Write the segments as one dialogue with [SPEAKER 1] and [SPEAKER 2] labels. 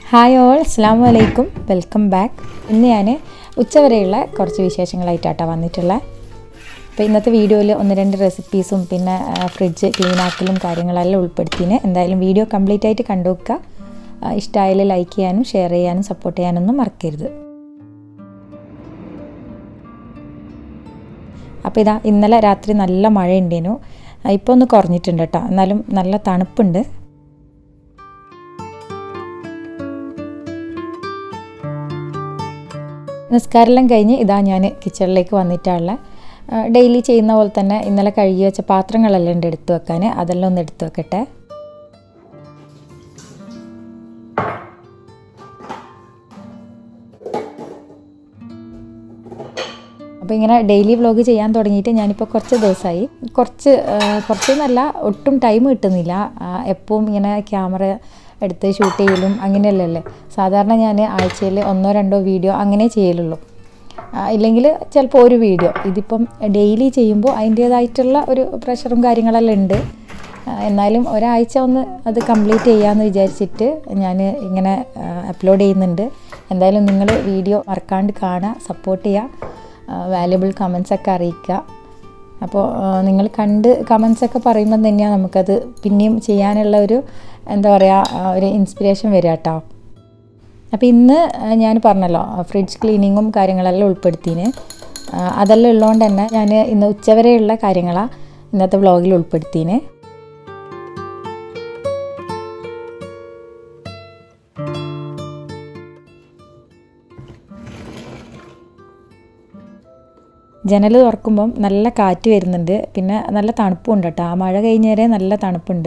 [SPEAKER 1] Hi all അസ്സാം വലൈക്കും welcome back ഇന്ന് ഞാൻ ഉച്ചവരെയുള്ള കുറച്ച് വിശേഷങ്ങളായിട്ടാണ് വന്നിട്ടുള്ളത് അപ്പോൾ ഇന്നത്തെ വീഡിയോയിൽ ഒന്ന് രണ്ട് റെസിപ്പീസും പിന്നെ ഫ്രിഡ്ജ് ക്ലീൻ ആക്കലും കാര്യങ്ങളെല്ലാം ഉൾപ്പെടുത്തിന് എന്തായാലും വീഡിയോ കംപ്ലീറ്റ് ആയിട്ട് കണ്ടു വെക്കുക ഇഷ്ടമായാലും ലൈക്ക് ചെയ്യാനും ഷെയർ ചെയ്യാനും സപ്പോർട്ട് ചെയ്യാനൊന്നും മറക്കരുത് അപ്പോൾ ഇതാ ഇന്നലെ രാത്രി നല്ല മഴ ഉണ്ടേനു ഇപ്പോൾ ഒന്ന് കുറഞ്ഞിട്ടുണ്ട് കേട്ടോ എന്നാലും നല്ല തണുപ്പുണ്ട് നിസ്കാരമെല്ലാം കഴിഞ്ഞ് ഇതാ ഞാൻ കിച്ചണിലേക്ക് വന്നിട്ടുള്ള ഡെയിലി ചെയ്യുന്ന പോലെ തന്നെ ഇന്നലെ കഴുകി വെച്ച പാത്രങ്ങളെല്ലാം ഉണ്ട് എടുത്തു വെക്കാൻ അതെല്ലാം ഒന്ന് എടുത്തു വെക്കട്ടെ അപ്പോൾ ഇങ്ങനെ ഡെയിലി വ്ലോഗ് ചെയ്യാൻ തുടങ്ങിയിട്ട് ഞാനിപ്പോൾ കുറച്ച് ദിവസമായി കുറച്ച് കുറച്ച് എന്നല്ല ഒട്ടും ടൈം കിട്ടുന്നില്ല എപ്പോഴും ഇങ്ങനെ ക്യാമറ എടുത്ത് ഷൂട്ട് ചെയ്യലും അങ്ങനെയല്ലല്ലേ സാധാരണ ഞാൻ ആഴ്ചയിൽ ഒന്നോ രണ്ടോ വീഡിയോ അങ്ങനെ ചെയ്യലുള്ളൂ ഇല്ലെങ്കിൽ ചിലപ്പോൾ ഒരു വീഡിയോ ഇതിപ്പം ഡെയിലി ചെയ്യുമ്പോൾ അതിൻ്റേതായിട്ടുള്ള ഒരു പ്രഷറും കാര്യങ്ങളെല്ലാം ഉണ്ട് എന്നാലും ഒരാഴ്ച ഒന്ന് അത് കംപ്ലീറ്റ് ചെയ്യാമെന്ന് വിചാരിച്ചിട്ട് ഞാൻ ഇങ്ങനെ അപ്ലോഡ് ചെയ്യുന്നുണ്ട് എന്തായാലും നിങ്ങൾ വീഡിയോ മറക്കാണ്ട് കാണുക സപ്പോർട്ട് ചെയ്യുക വാല്യബിൾ കമൻസൊക്കെ അറിയിക്കുക അപ്പോൾ നിങ്ങൾ കണ്ട് കമൻസൊക്കെ പറയുമ്പം തന്നെയാണ് നമുക്കത് പിന്നെയും ചെയ്യാനുള്ള ഒരു എന്താ പറയുക ഒരു ഇൻസ്പിറേഷൻ വരിക കേട്ടോ അപ്പോൾ ഇന്ന് ഞാൻ പറഞ്ഞല്ലോ ഫ്രിഡ്ജ് ക്ലീനിങ്ങും കാര്യങ്ങളെല്ലാം ഉൾപ്പെടുത്തിന് അതെല്ലാം ഉള്ളതുകൊണ്ട് തന്നെ ഞാൻ ഇന്ന് ഉച്ചവരെയുള്ള കാര്യങ്ങളാണ് ഇന്നത്തെ വ്ളോഗിൽ ഉൾപ്പെടുത്തിന് ജനൽ തുറക്കുമ്പം നല്ല കാറ്റ് വരുന്നുണ്ട് പിന്നെ നല്ല തണുപ്പുണ്ട് കേട്ടോ ആ മഴ കഴിഞ്ഞേരെ നല്ല തണുപ്പുണ്ട്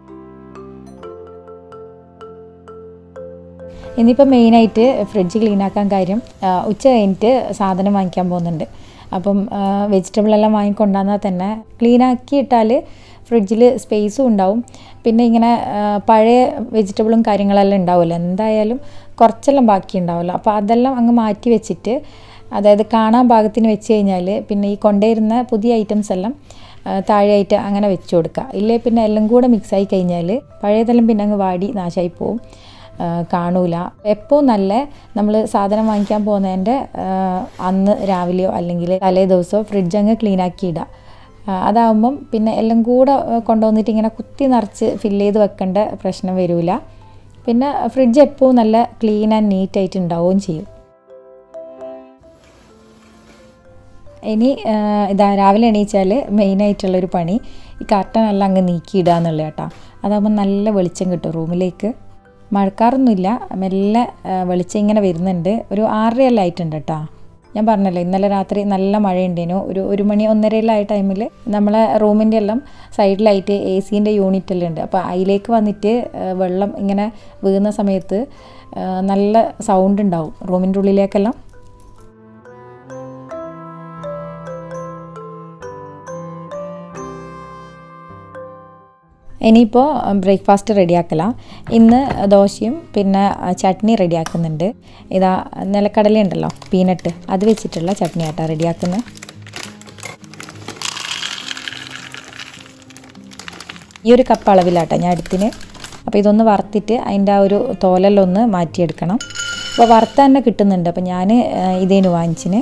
[SPEAKER 1] ഇന്നിപ്പോൾ മെയിനായിട്ട് ഫ്രിഡ്ജ് ക്ലീൻ ആക്കാൻ കാര്യം ഉച്ച കഴിഞ്ഞിട്ട് സാധനം വാങ്ങിക്കാൻ പോകുന്നുണ്ട് അപ്പം വെജിറ്റബിളെല്ലാം വാങ്ങിക്കൊണ്ടുവന്നാൽ തന്നെ ക്ലീൻ ആക്കിയിട്ടാൽ ഫ്രിഡ്ജിൽ സ്പേസും ഉണ്ടാവും പിന്നെ ഇങ്ങനെ പഴയ വെജിറ്റബിളും കാര്യങ്ങളെല്ലാം ഉണ്ടാവില്ല എന്തായാലും കുറച്ചെല്ലാം ബാക്കി ഉണ്ടാവില്ല അപ്പോൾ അതെല്ലാം അങ്ങ് മാറ്റി വെച്ചിട്ട് അതായത് കാണാൻ പാകത്തിന് വെച്ച് കഴിഞ്ഞാൽ പിന്നെ ഈ കൊണ്ടുവരുന്ന പുതിയ ഐറ്റംസ് എല്ലാം താഴെയായിട്ട് അങ്ങനെ വെച്ച് കൊടുക്കുക ഇല്ലേ പിന്നെ എല്ലാം കൂടെ മിക്സായി കഴിഞ്ഞാൽ പഴയതെല്ലാം പിന്നെ അങ്ങ് വാടി നാശമായി പോവും കാണൂല എപ്പോൾ നല്ല നമ്മൾ സാധനം വാങ്ങിക്കാൻ പോകുന്നതിൻ്റെ അന്ന് രാവിലെയോ അല്ലെങ്കിൽ തലേ ദിവസമോ ഫ്രിഡ്ജ് അങ്ങ് ക്ലീൻ ആക്കി ഇടുക അതാവുമ്പം പിന്നെ എല്ലാം കൂടെ കൊണ്ടുവന്നിട്ട് ഇങ്ങനെ കുത്തി നിറച്ച് ഫില്ല് ചെയ്ത് വെക്കേണ്ട പ്രശ്നം വരില്ല പിന്നെ ഫ്രിഡ്ജ് എപ്പോഴും നല്ല ക്ലീൻ ആൻഡ് നീറ്റ് ആയിട്ട് ഉണ്ടാവുകയും ചെയ്യും ഇനി ഇതാ രാവിലെ എണീച്ചാൽ മെയിനായിട്ടുള്ളൊരു പണി ഈ കർട്ടനെല്ലാം അങ്ങ് നീക്കിയിടുക എന്നുള്ളത് കേട്ടോ അതാകുമ്പോൾ നല്ല വെളിച്ചം കിട്ടും റൂമിലേക്ക് മഴക്കാറൊന്നുമില്ല മെല്ലെ വെളിച്ചം ഇങ്ങനെ വരുന്നുണ്ട് ഒരു ആറരയെല്ലാം ആയിട്ടുണ്ട് കേട്ടോ ഞാൻ പറഞ്ഞല്ലോ ഇന്നലെ രാത്രി നല്ല മഴയുണ്ടേനു ഒരു ഒരു മണി ഒന്നരയിലായ ടൈമിൽ നമ്മളെ റൂമിൻ്റെ എല്ലാം സൈഡിലായിട്ട് എ സീൻ്റെ യൂണിറ്റ് എല്ലാം ഉണ്ട് അപ്പോൾ അതിലേക്ക് വന്നിട്ട് വെള്ളം ഇങ്ങനെ വീഴുന്ന സമയത്ത് നല്ല സൗണ്ട് ഉണ്ടാവും റൂമിൻ്റെ ഉള്ളിലേക്കെല്ലാം ഇനിയിപ്പോൾ ബ്രേക്ക്ഫാസ്റ്റ് റെഡിയാക്കലാണ് ഇന്ന് ദോശയും പിന്നെ ചട്നി റെഡിയാക്കുന്നുണ്ട് ഇതാ നിലക്കടല ഉണ്ടല്ലോ പീനട്ട് അത് വെച്ചിട്ടുള്ള ചട്നി ആട്ടാ റെഡിയാക്കുന്നത് ഈ ഒരു കപ്പ് അളവിലാട്ടോ ഞാൻ എടുത്തിന് അപ്പോൾ ഇതൊന്ന് വറുത്തിട്ട് അതിൻ്റെ ആ ഒരു തോലെല്ലാം ഒന്ന് മാറ്റിയെടുക്കണം അപ്പോൾ വറുത്ത തന്നെ കിട്ടുന്നുണ്ട് അപ്പോൾ ഞാൻ ഇതേനു വാങ്ങിച്ചിന്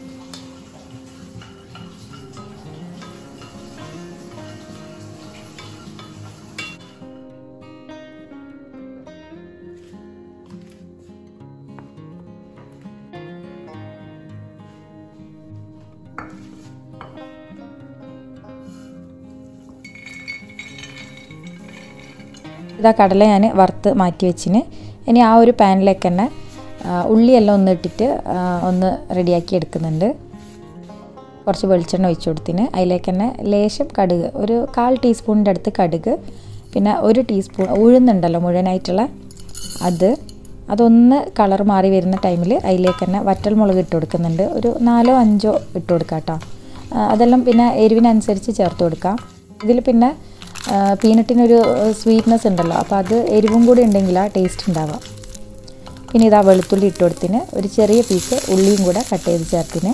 [SPEAKER 1] ഇതാ കടല ഞാൻ വറുത്ത് മാറ്റി വെച്ചിന് ഇനി ആ ഒരു പാനിലേക്ക് തന്നെ ഉള്ളിയെല്ലാം ഒന്ന് ഇട്ടിട്ട് ഒന്ന് റെഡിയാക്കി എടുക്കുന്നുണ്ട് കുറച്ച് വെളിച്ചെണ്ണ ഒഴിച്ചു കൊടുത്തിന് അതിലേക്ക് തന്നെ ലേശം കടുക് ഒരു കാൽ ടീസ്പൂണിൻ്റെ അടുത്ത് കടുക് പിന്നെ ഒരു ടീസ്പൂൺ ഉഴുന്നുണ്ടല്ലോ മുഴുവനായിട്ടുള്ള അത് അതൊന്ന് കളർ മാറി വരുന്ന ടൈമിൽ അതിലേക്ക് തന്നെ വറ്റൽ മുളക് ഇട്ട് കൊടുക്കുന്നുണ്ട് ഒരു നാലോ അഞ്ചോ ഇട്ട് കൊടുക്കാം കേട്ടോ അതെല്ലാം പിന്നെ എരിവിനനുസരിച്ച് ചേർത്ത് കൊടുക്കാം ഇതിൽ പിന്നെ പീനട്ടിനൊരു സ്വീറ്റ്നെസ് ഉണ്ടല്ലോ അപ്പോൾ അത് എരിവും കൂടി ഉണ്ടെങ്കിൽ ആ ടേസ്റ്റ് ഉണ്ടാവുക പിന്നെ ഇതാ വെളുത്തുള്ളി ഇട്ട് കൊടുത്തിന് ഒരു ചെറിയ പീസ് ഉള്ളിയും കൂടെ കട്ട് ചെയ്ത് ചേർത്തിന്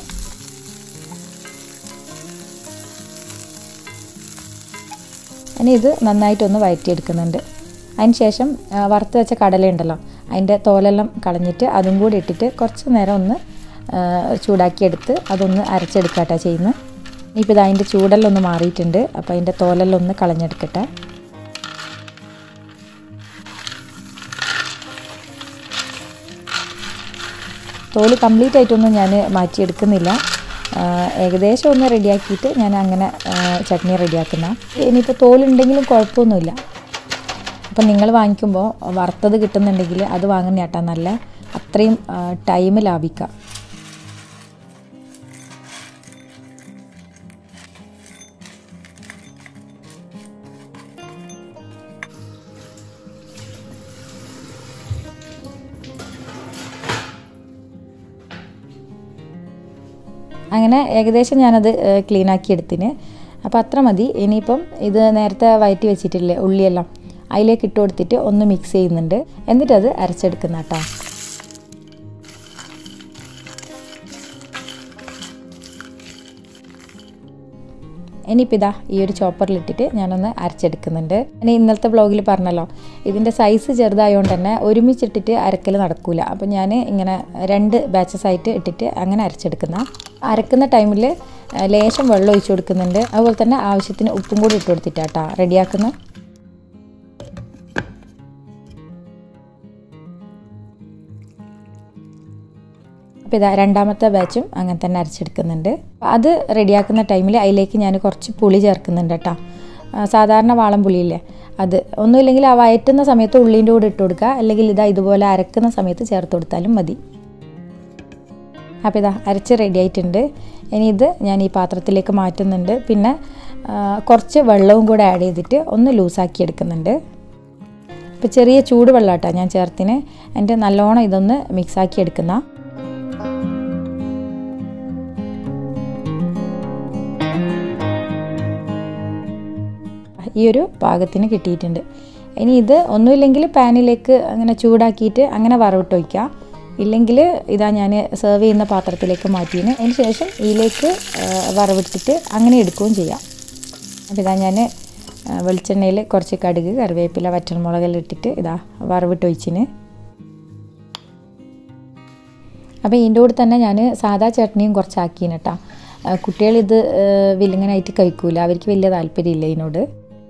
[SPEAKER 1] ഇനി ഇത് നന്നായിട്ടൊന്ന് വഴറ്റിയെടുക്കുന്നുണ്ട് അതിന് ശേഷം വറുത്ത് വെച്ച കടലയുണ്ടല്ലോ അതിൻ്റെ തോലെല്ലാം കളഞ്ഞിട്ട് അതും കൂടി ഇട്ടിട്ട് കുറച്ച് നേരം ഒന്ന് ചൂടാക്കിയെടുത്ത് അതൊന്ന് അരച്ചെടുക്കാട്ടോ ചെയ്യുന്നത് ഇനിയിപ്പോൾ ഇത് അതിൻ്റെ ചൂടെല്ലാം ഒന്ന് മാറിയിട്ടുണ്ട് അപ്പോൾ അതിൻ്റെ തോലെല്ലാം ഒന്ന് കളഞ്ഞെടുക്കട്ടെ തോല് കംപ്ലീറ്റ് ആയിട്ടൊന്നും ഞാൻ മാറ്റിയെടുക്കുന്നില്ല ഏകദേശം ഒന്ന് റെഡിയാക്കിയിട്ട് ഞാൻ അങ്ങനെ ചട്നി റെഡിയാക്കുന്ന ഇനിയിപ്പോൾ തോലുണ്ടെങ്കിലും കുഴപ്പമൊന്നുമില്ല അപ്പം നിങ്ങൾ വാങ്ങിക്കുമ്പോൾ വറുത്തത് കിട്ടുന്നുണ്ടെങ്കിൽ അത് വാങ്ങുന്ന കേട്ടാ നല്ല അത്രയും ടൈം ലാഭിക്കാം അങ്ങനെ ഏകദേശം ഞാനത് ക്ലീൻ ആക്കി എടുത്തിന് അപ്പോൾ അത്ര മതി ഇനിയിപ്പം ഇത് നേരത്തെ വയറ്റി വെച്ചിട്ടില്ലേ ഉള്ളിയെല്ലാം അതിലേക്ക് ഇട്ട് കൊടുത്തിട്ട് ഒന്ന് മിക്സ് ചെയ്യുന്നുണ്ട് എന്നിട്ടത് അരച്ചെടുക്കുന്ന കേട്ടോ ഇനിയിപ്പോൾ ഇതാ ഈ ഒരു ചോപ്പറിലിട്ടിട്ട് ഞാനൊന്ന് അരച്ചെടുക്കുന്നുണ്ട് ഇനി ഇന്നലത്തെ ബ്ലോഗിൽ പറഞ്ഞല്ലോ ഇതിൻ്റെ സൈസ് ചെറുതായതുകൊണ്ട് തന്നെ ഒരുമിച്ചിട്ടിട്ട് അരക്കൽ നടക്കൂല അപ്പോൾ ഞാൻ ഇങ്ങനെ രണ്ട് ബാച്ചസ് ആയിട്ട് ഇട്ടിട്ട് അങ്ങനെ അരച്ചെടുക്കുന്ന അരക്കുന്ന ടൈമിൽ ലേശം വെള്ളം ഒഴിച്ചു കൊടുക്കുന്നുണ്ട് അതുപോലെ തന്നെ ആവശ്യത്തിന് ഉപ്പും കൂടി ഇട്ട് കൊടുത്തിട്ടാട്ടോ റെഡിയാക്കുന്ന അപ്പോൾ ഇതാ രണ്ടാമത്തെ ബാച്ചും അങ്ങനെ തന്നെ അരച്ചെടുക്കുന്നുണ്ട് അത് റെഡിയാക്കുന്ന ടൈമിൽ അതിലേക്ക് ഞാൻ കുറച്ച് പുളി ചേർക്കുന്നുണ്ട് കേട്ടോ സാധാരണ വാളം പുളിയില്ലേ അത് ഒന്നുമില്ലെങ്കിൽ ആ വയറ്റുന്ന സമയത്ത് ഉള്ളീൻ്റെ കൂടെ ഇട്ട് കൊടുക്കുക അല്ലെങ്കിൽ ഇതാ ഇതുപോലെ അരക്കുന്ന സമയത്ത് ചേർത്ത് കൊടുത്താലും മതി അപ്പോൾ ഇതാ അരച്ച് റെഡി ആയിട്ടുണ്ട് ഇനി ഇത് ഞാൻ ഈ പാത്രത്തിലേക്ക് മാറ്റുന്നുണ്ട് പിന്നെ കുറച്ച് വെള്ളവും കൂടെ ആഡ് ചെയ്തിട്ട് ഒന്ന് ലൂസാക്കി എടുക്കുന്നുണ്ട് ഇപ്പോൾ ചെറിയ ചൂട് വെള്ളം കേട്ടോ ഞാൻ ചേർത്തിന് എൻ്റെ നല്ലോണം ഇതൊന്ന് മിക്സാക്കി എടുക്കുന്ന ഈ ഒരു പാകത്തിന് കിട്ടിയിട്ടുണ്ട് ഇനി ഇത് ഒന്നുമില്ലെങ്കിൽ പാനിലേക്ക് അങ്ങനെ ചൂടാക്കിയിട്ട് അങ്ങനെ വറവിട്ട് വയ്ക്കുക ഇല്ലെങ്കിൽ ഇതാ ഞാൻ സെർവ് ചെയ്യുന്ന പാത്രത്തിലേക്ക് മാറ്റിയതിന് അതിന് ശേഷം ഇതിലേക്ക് വറവിട്ടിട്ട് അങ്ങനെ എടുക്കുകയും ചെയ്യാം അപ്പോൾ ഇതാ ഞാൻ വെളിച്ചെണ്ണയിൽ കുറച്ച് കടുക് കറിവേപ്പില വറ്റൽമുളകെല്ലാം ഇട്ടിട്ട് ഇതാ വറവിട്ട് ഒഴിച്ചിന് അപ്പോൾ ഇതിൻ്റെ കൂടെ തന്നെ ഞാൻ സാദാ ചട്നിയും കുറച്ചാക്കീന് കേട്ടോ കുട്ടികളിത് വിലിങ്ങനായിട്ട് കഴിക്കൂല അവർക്ക് വലിയ താല്പര്യമില്ല ഇതിനോട്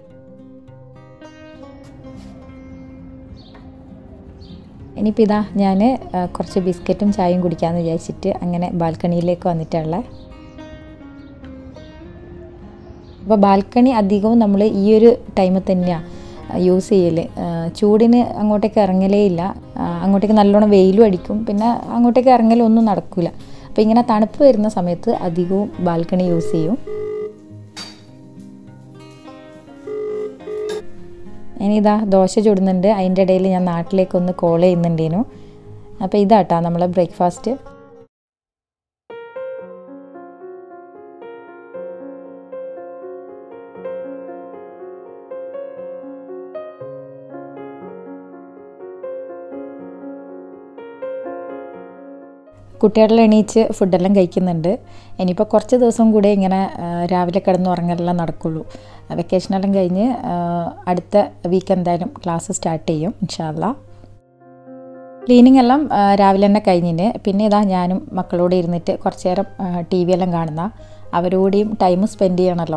[SPEAKER 1] ഇനിയിപ്പോൾ ഇതാ ഞാൻ കുറച്ച് ബിസ്ക്കറ്റും ചായയും കുടിക്കാമെന്ന് വിചാരിച്ചിട്ട് അങ്ങനെ ബാൽക്കണിയിലേക്ക് വന്നിട്ടുള്ള അപ്പോൾ ബാൽക്കണി അധികവും നമ്മൾ ഈ ഒരു ടൈമിൽ തന്നെയാണ് യൂസ് ചെയ്യൽ ചൂടിന് അങ്ങോട്ടേക്ക് ഇറങ്ങലേ ഇല്ല അങ്ങോട്ടേക്ക് നല്ലോണം വെയിലും അടിക്കും പിന്നെ അങ്ങോട്ടേക്ക് ഇറങ്ങലൊന്നും നടക്കില്ല അപ്പോൾ ഇങ്ങനെ തണുപ്പ് വരുന്ന സമയത്ത് അധികവും ബാൽക്കണി യൂസ് ചെയ്യും ഇനി ഇതാ ദോശ ചുടുന്നുണ്ട് അതിൻ്റെ ഇടയിൽ ഞാൻ നാട്ടിലേക്ക് ഒന്ന് കോൾ ചെയ്യുന്നുണ്ടേനു അപ്പോൾ ഇതാട്ടാ നമ്മളെ ബ്രേക്ക്ഫാസ്റ്റ് കുട്ടികളെല്ലാം എണീച്ച് ഫുഡെല്ലാം കഴിക്കുന്നുണ്ട് ഇനിയിപ്പോൾ കുറച്ച് ദിവസം കൂടെ ഇങ്ങനെ രാവിലെ കിടന്ന് ഉറങ്ങലെല്ലാം നടക്കുള്ളൂ വെക്കേഷനെല്ലാം കഴിഞ്ഞ് അടുത്ത വീക്ക് എന്തായാലും ക്ലാസ് സ്റ്റാർട്ട് ചെയ്യും ഇൻഷാല്ല ക്ലീനിങ് എല്ലാം രാവിലെ തന്നെ കഴിഞ്ഞിന് പിന്നെ ഇതാ ഞാനും മക്കളോട് ഇരുന്നിട്ട് കുറച്ച് നേരം ടി വി എല്ലാം കാണുന്ന അവരോടെയും ടൈം സ്പെൻഡ് ചെയ്യണമല്ലോ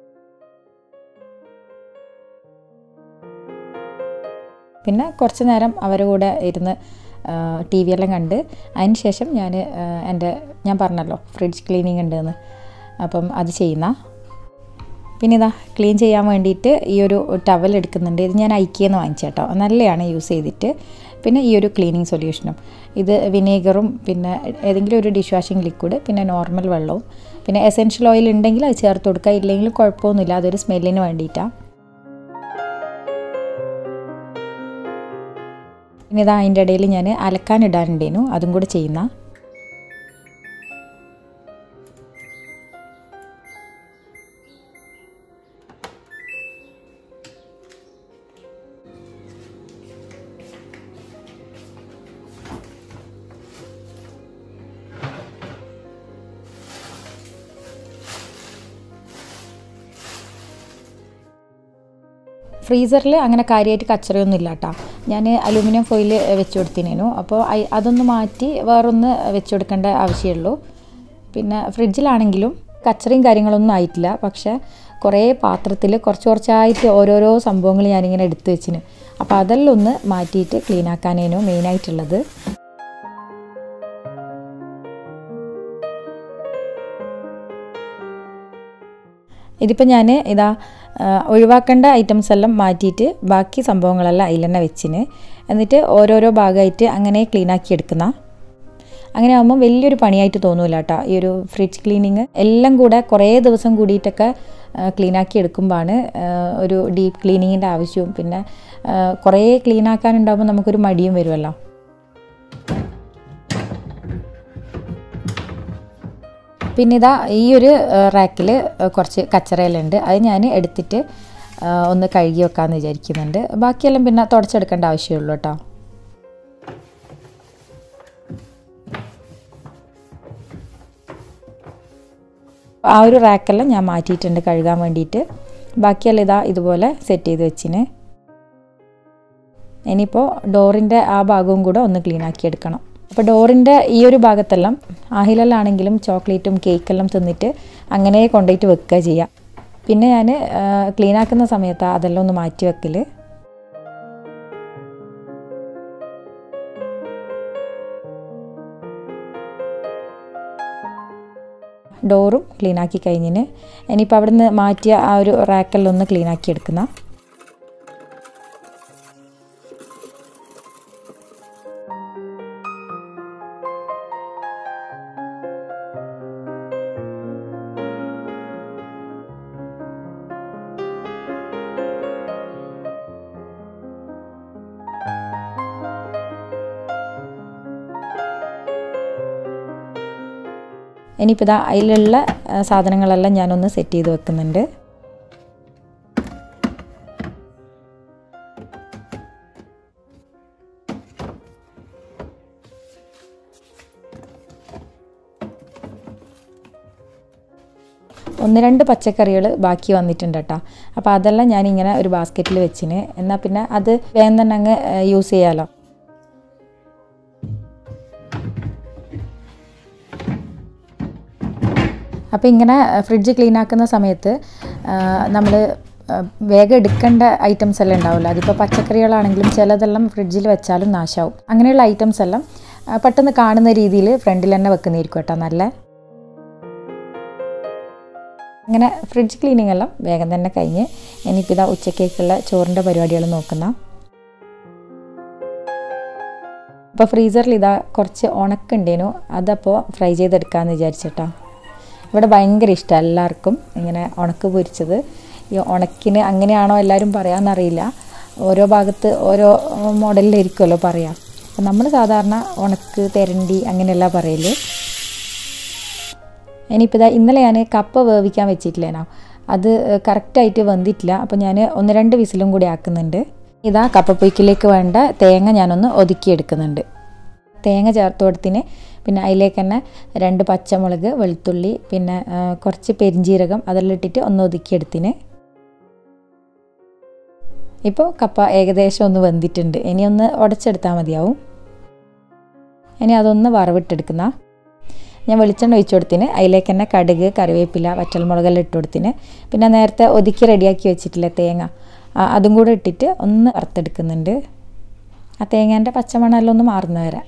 [SPEAKER 1] പിന്നെ കുറച്ച് നേരം അവരുടെ കൂടെ ഇരുന്ന് ടി വി എല്ലാം കണ്ട് അതിന് ശേഷം ഞാൻ എൻ്റെ ഞാൻ പറഞ്ഞല്ലോ ഫ്രിഡ്ജ് ക്ലീനിങ് ഉണ്ടെന്ന് അപ്പം അത് ചെയ്യുന്ന പിന്നെ ഇതാ ക്ലീൻ ചെയ്യാൻ വേണ്ടിയിട്ട് ഈ ഒരു ടവൽ എടുക്കുന്നുണ്ട് ഇത് ഞാൻ ഐക്കിയെന്ന് വാങ്ങിച്ച കേട്ടോ നല്ലതാണ് യൂസ് ചെയ്തിട്ട് പിന്നെ ഈ ഒരു ക്ലീനിങ് സൊല്യൂഷനും ഇത് വിനേഗറും പിന്നെ ഏതെങ്കിലും ഒരു ഡിഷ് വാഷിംഗ് ലിക്വിഡ് പിന്നെ നോർമൽ വെള്ളവും പിന്നെ എസെൻഷ്യൽ ഓയിൽ ഉണ്ടെങ്കിൽ അത് ചേർത്ത് കൊടുക്കുക ഇല്ലെങ്കിൽ കുഴപ്പമൊന്നുമില്ല അതൊരു സ്മെല്ലിന് വേണ്ടിയിട്ടാണ് പിന്നെ ഇതാ അതിൻ്റെ ഇടയിൽ ഞാൻ അലക്കാൻ ഇടാനുണ്ടേനു അതും കൂടെ ചെയ്യുന്ന. ഫ്രീസറിൽ അങ്ങനെ കാര്യമായിട്ട് കച്ചറയൊന്നും ഇല്ല കേട്ടോ ഞാൻ അലൂമിനിയം ഫോയിൽ വെച്ച് കൊടുത്തിനു അപ്പോൾ അയ്- അതൊന്ന് മാറ്റി വേറൊന്ന് വെച്ച് കൊടുക്കേണ്ട ആവശ്യമുള്ളൂ പിന്നെ ഫ്രിഡ്ജിലാണെങ്കിലും കച്ചറയും കാര്യങ്ങളൊന്നും ആയിട്ടില്ല പക്ഷേ കുറേ പാത്രത്തിൽ കുറച്ച് കുറച്ചായിട്ട് ഓരോരോ സംഭവങ്ങൾ ഞാനിങ്ങനെ എടുത്തു വെച്ചിന് അപ്പോൾ അതെല്ലാം ഒന്ന് മാറ്റിയിട്ട് ക്ലീൻ ആക്കാനേനു മെയിനായിട്ടുള്ളത് ഇതിപ്പോൾ ഞാൻ ഇതാ ആ, ഒഴിവാക്കേണ്ട ഐറ്റംസ് എല്ലാം മാറ്റിയിട്ട് ബാക്കി സംഭവങ്ങളെല്ലാം അതിൽ തന്നെ വെച്ചിന് എന്നിട്ട് ഓരോരോ ഭാഗമായിട്ട് അങ്ങനെ ക്ലീൻ ആക്കി എടുക്കുന്ന അങ്ങനെ ആകുമ്പോൾ വലിയൊരു പണിയായിട്ട് തോന്നൂല കേട്ടോ ഈ ഒരു ഫ്രിഡ്ജ് ക്ലീനിങ് എല്ലാം കൂടെ കുറേ ദിവസം കൂടിയിട്ടൊക്കെ ക്ലീൻ ആക്കി എടുക്കുമ്പോഴാണ് ഒരു ഡീപ്പ് ക്ലീനിങ്ങിൻ്റെ ആവശ്യവും പിന്നെ ആ, കുറേ ക്ലീൻ ആക്കാനുണ്ടാകുമ്പോൾ നമുക്കൊരു മടിയും വരുമല്ലോ പിന്നെ ഇതാ ഈ ഒരു റാക്കിൽ കുറച്ച് കച്ചറയെല്ലാം ഉണ്ട് അത് ഞാൻ എടുത്തിട്ട് ആ, ഒന്ന് കഴുകി വെക്കാമെന്ന് വിചാരിക്കുന്നുണ്ട് ബാക്കിയെല്ലാം പിന്നെ തുടച്ചെടുക്കേണ്ട ആവശ്യമുള്ളൂ കേട്ടോ ആ ഒരു റാക്കെല്ലാം ഞാൻ മാറ്റിയിട്ടുണ്ട് കഴുകാൻ വേണ്ടിയിട്ട് ബാക്കിയെല്ലാം ഇതാ ഇതുപോലെ സെറ്റ് ചെയ്ത് വെച്ചിന് ഇനിയിപ്പോൾ ഡോറിൻ്റെ ആ ഭാഗവും കൂടെ ഒന്ന് ക്ലീൻ ആക്കി എടുക്കണം അപ്പോൾ ഡോറിൻ്റെ ഈ ഒരു ഭാഗത്തെല്ലാം ആഹിലെല്ലാണെങ്കിലും ചോക്ലേറ്റും കേക്കെല്ലാം തിന്നിട്ട് അങ്ങനെ കൊണ്ടുപോയിട്ട് വെക്കുക ചെയ്യുക പിന്നെ ഞാൻ ക്ലീൻ ആക്കുന്ന സമയത്ത് അതെല്ലാം ഒന്ന് മാറ്റി വെക്കൽ ഡോറും ക്ലീൻ ആക്കി കഴിഞ്ഞിന് ഇനിയിപ്പോൾ അവിടെ നിന്ന് മാറ്റിയ ആ ഒരു റാക്കെല്ലാം ഒന്ന് ക്ലീൻ ആക്കി എടുക്കുന്ന ഇനിയിപ്പോൾ ഇതാ അതിലുള്ള ആ, സാധനങ്ങളെല്ലാം ഞാനൊന്ന് സെറ്റ് ചെയ്ത് വെക്കുന്നുണ്ട് ഒന്ന് രണ്ട് പച്ചക്കറികൾ ബാക്കി വന്നിട്ടുണ്ട് കേട്ടോ അപ്പോൾ അതെല്ലാം ഞാനിങ്ങനെ ഒരു ബാസ്ക്കറ്റിൽ വെച്ചിന് എന്നാൽ പിന്നെ അത് വേഗം തന്നെ അങ്ങ് യൂസ് ചെയ്യാമല്ലോ അപ്പോൾ ഇങ്ങനെ ഫ്രിഡ്ജ് ക്ലീൻ ആക്കുന്ന സമയത്ത് നമ്മൾ വേഗം എടുക്കേണ്ട ഐറ്റംസ് എല്ലാം ഉണ്ടാവില്ല അതിപ്പോൾ പച്ചക്കറികളാണെങ്കിലും ചിലതെല്ലാം ഫ്രിഡ്ജിൽ വെച്ചാലും നാശാവും അങ്ങനെയുള്ള ഐറ്റംസ് എല്ലാം ആ, പെട്ടെന്ന് കാണുന്ന രീതിയിൽ ഫ്രണ്ടിൽ തന്നെ വെക്കുന്നതായിരിക്കും കേട്ടോ നല്ല അങ്ങനെ ഫ്രിഡ്ജ് ക്ലീനിങ് എല്ലാം വേഗം തന്നെ കഴിഞ്ഞ് ഇനിയിപ്പോൾ ഇതാ ഉച്ചക്കേക്കുള്ള ചോറിൻ്റെ പരിപാടികൾ നോക്കുന്ന അപ്പോൾ ഫ്രീസറിൽ ഇതാ കുറച്ച് ഉണക്കുണ്ടേനു അതപ്പോൾ ഫ്രൈ ചെയ്തെടുക്കാമെന്ന് വിചാരിച്ചിട്ടാ ഇവിടെ ഭയങ്കര ഇഷ്ടമാണ് എല്ലാവർക്കും ഇങ്ങനെ ഉണക്ക് പൊരിച്ചത് ഈ ഉണക്കിന് അങ്ങനെയാണോ എല്ലാവരും പറയാമെന്നറിയില്ല ഓരോ ഭാഗത്ത് ഓരോ മോഡലിലായിരിക്കുമല്ലോ പറയാം അപ്പം നമ്മൾ സാധാരണ ഉണക്ക് തെരണ്ടി അങ്ങനെയല്ല പറയല് ഇനിയിപ്പോൾ ഇതാ ഇന്നലെ ഞാൻ കപ്പ വേവിക്കാൻ വെച്ചിട്ടില്ലേനോ അത് കറക്റ്റായിട്ട് വെന്തിട്ടില്ല അപ്പോൾ ഞാൻ ഒന്ന് രണ്ട് വിസിലും കൂടി ആക്കുന്നുണ്ട് ഇതാ കപ്പപ്പൊയ്ക്കിലേക്ക് വേണ്ട തേങ്ങ ഞാനൊന്ന് ഒതുക്കിയെടുക്കുന്നുണ്ട് തേങ്ങ ചേർത്ത് കൊടുത്തിന് പിന്നെ അതിലേക്ക് തന്നെ രണ്ട് പച്ചമുളക് വെളുത്തുള്ളി പിന്നെ ആ, കുറച്ച് പെരിഞ്ജീരകം അതെല്ലാം ഇട്ടിട്ട് ഒന്ന് ഒതുക്കിയെടുത്തിന് ഇപ്പോൾ കപ്പ ഏകദേശം ഒന്ന് വെന്തിട്ടുണ്ട് ഇനി ഒന്ന് ഉടച്ചെടുത്താൽ മതിയാവും ഇനി അതൊന്ന് വറവിട്ടെടുക്കുന്ന ഞാൻ വെളിച്ചെണ്ണ ഒഴിച്ചു കൊടുത്തിന് അതിലേക്ക് തന്നെ കടുക് കറിവേപ്പില വറ്റൽമുളകെല്ലാം ഇട്ട് കൊടുത്തിന് പിന്നെ നേരത്തെ ഒതുക്കി റെഡിയാക്കി വെച്ചിട്ടില്ലേ തേങ്ങ ആ, അതും കൂടെ ഇട്ടിട്ട് ഒന്ന് വറുത്തെടുക്കുന്നുണ്ട് ആ തേങ്ങേൻ്റെ പച്ചമണമെല്ലാം ഒന്ന് മാറുന്ന വരെ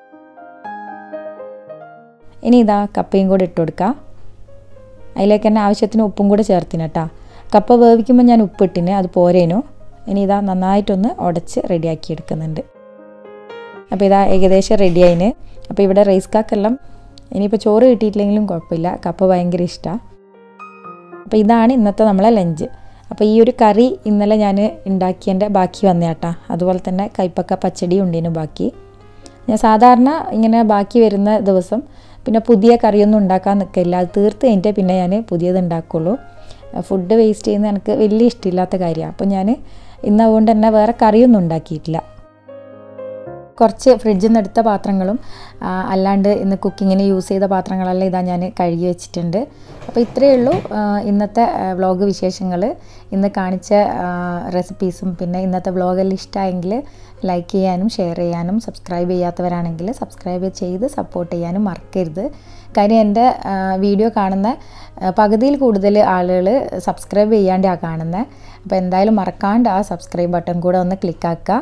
[SPEAKER 1] ഇനി ഇതാ കപ്പയും കൂടെ ഇട്ട് കൊടുക്കുക അതിലേക്ക് തന്നെ ആവശ്യത്തിന് ഉപ്പും കൂടെ ചേർത്തിന് കേട്ടോ കപ്പ വേവിക്കുമ്പോൾ ഞാൻ ഉപ്പ് ഇട്ടിന് അത് പോരേനു ഇനി ഇതാ നന്നായിട്ടൊന്ന് ഉടച്ച് റെഡിയാക്കി എടുക്കുന്നുണ്ട് അപ്പോൾ ഇതാ ഏകദേശം റെഡി ആയിന് അപ്പോൾ ഇവിടെ റൈസ് കാക്കെല്ലാം ഇനിയിപ്പോൾ ചോറ് കിട്ടിയിട്ടില്ലെങ്കിലും കുഴപ്പമില്ല കപ്പ ഭയങ്കര ഇഷ്ടമാണ് അപ്പോൾ ഇതാണ് ഇന്നത്തെ നമ്മളെ ലഞ്ച് അപ്പോൾ ഈ ഒരു കറി ഇന്നലെ ഞാൻ ഉണ്ടാക്കിയതിൻ്റെ ബാക്കി വന്നേട്ടാ അതുപോലെ തന്നെ കൈപ്പക്ക പച്ചടി ഉണ്ടേനു ബാക്കി ഞാൻ സാധാരണ ഇങ്ങനെ ബാക്കി വരുന്ന ദിവസം പിന്നെ പുതിയ കറിയൊന്നും ഉണ്ടാക്കാൻ നിൽക്കില്ല അത് തീർത്ത് കഴിഞ്ഞിട്ടേ പിന്നെ ഞാൻ പുതിയത് ഉണ്ടാക്കുള്ളൂ ഫുഡ് വേസ്റ്റ് ചെയ്യുന്നത് എനിക്ക് വലിയ ഇഷ്ടമില്ലാത്ത കാര്യമാണ് അപ്പോൾ ഞാൻ ഇന്ന് അതുകൊണ്ട് തന്നെ വേറെ കറിയൊന്നും ഉണ്ടാക്കിയിട്ടില്ല കുറച്ച് ഫ്രിഡ്ജിൽ നിന്ന് എടുത്ത പാത്രങ്ങളും ആ, അല്ലാണ്ട് ഇന്ന് കുക്കിങ്ങിന് യൂസ് ചെയ്ത പാത്രങ്ങളെല്ലാം ഇതാ ഞാൻ കഴുകി വെച്ചിട്ടുണ്ട് അപ്പോൾ ഇത്രയേ ഉള്ളൂ ആ, ഇന്നത്തെ വ്ളോഗ് വിശേഷങ്ങൾ ഇന്ന് കാണിച്ച റെസിപ്പീസും പിന്നെ ഇന്നത്തെ വ്ളോഗെല്ലാം ഇഷ്ടമായെങ്കിൽ ലൈക്ക് ചെയ്യാനും ഷെയർ ചെയ്യാനും സബ്സ്ക്രൈബ് ചെയ്യാത്തവരാണെങ്കിൽ സബ്സ്ക്രൈബ് ചെയ്ത് സപ്പോർട്ട് ചെയ്യാനും മറക്കരുത് കാര്യം എൻ്റെ വീഡിയോ കാണുന്ന ആ, പകുതിയിൽ കൂടുതൽ ആളുകൾ സബ്സ്ക്രൈബ് ചെയ്യാണ്ടാണ് കാണുന്നത് അപ്പോൾ എന്തായാലും മറക്കാണ്ട് ആ സബ്സ്ക്രൈബ് ബട്ടൺ കൂടെ ഒന്ന് ക്ലിക്കാക്കുക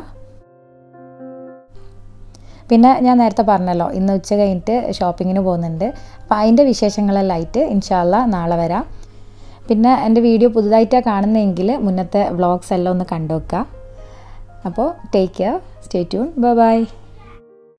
[SPEAKER 1] പിന്നെ ഞാൻ നേരത്തെ പറഞ്ഞല്ലോ ഇന്ന് ഉച്ച കഴിഞ്ഞിട്ട് ഷോപ്പിങ്ങിന് പോകുന്നുണ്ട് അപ്പോൾ അതിൻ്റെ വിശേഷങ്ങളെല്ലാം ആയിട്ട് ഇൻഷാല്ല നാളെ വരാം പിന്നെ എൻ്റെ വീഡിയോ പുതുതായിട്ടാണ് കാണുന്നതെങ്കിൽ മുന്നത്തെ വ്ളോഗ്സ് എല്ലാം ഒന്ന് കണ്ടു വെക്കുക അപ്പോൾ take care stay tune bye by